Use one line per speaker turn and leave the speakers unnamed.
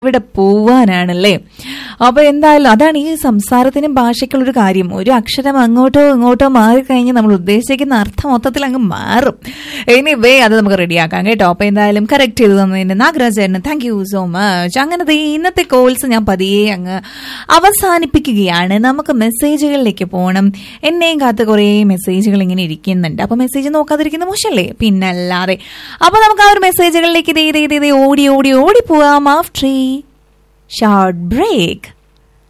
ഇവിടെ പോവാനാണല്ലേ അപ്പൊ എന്തായാലും അതാണ് ഈ സംസാരത്തിനും ഭാഷയ്ക്കുള്ളൊരു കാര്യം ഒരു അക്ഷരം അങ്ങോട്ടോ ഇങ്ങോട്ടോ മാറിക്കഴിഞ്ഞാൽ നമ്മൾ ഉദ്ദേശിക്കുന്ന അർത്ഥം മൊത്തത്തിൽ അങ്ങ് മാറും എനിവേ അത് നമുക്ക് റെഡിയാക്കാം കേട്ടോ അപ്പൊ എന്തായാലും കറക്റ്റ് ചെയ്ത് തന്നതിന് നാഗരാജേട്ടന് താങ്ക് യു സോ മച്ച് അങ്ങനെ ദേ ഇന്നത്തെ കോൾസ് ഞാൻ പതിയെ അങ്ങ് അവസാനിപ്പിക്കുകയാണ് നമുക്ക് മെസ്സേജുകളിലേക്ക് പോകണം എന്നെയും കാത്ത് കുറേ മെസ്സേജുകൾ ഇങ്ങനെ ഇരിക്കുന്നുണ്ട് അപ്പൊ മെസ്സേജ് നോക്കാതിരിക്കുന്ന മോശമല്ലേ പിന്നല്ലാതെ അപ്പൊ നമുക്ക് ആ ഒരു മെസ്സേജുകളിലേക്ക് ഇതേ ഇതേ ഇതേ ഓടി ഓടി ഓടി പോവാം ആഫ്റ്റർ ഷോർട്ട് ബ്രേക്ക്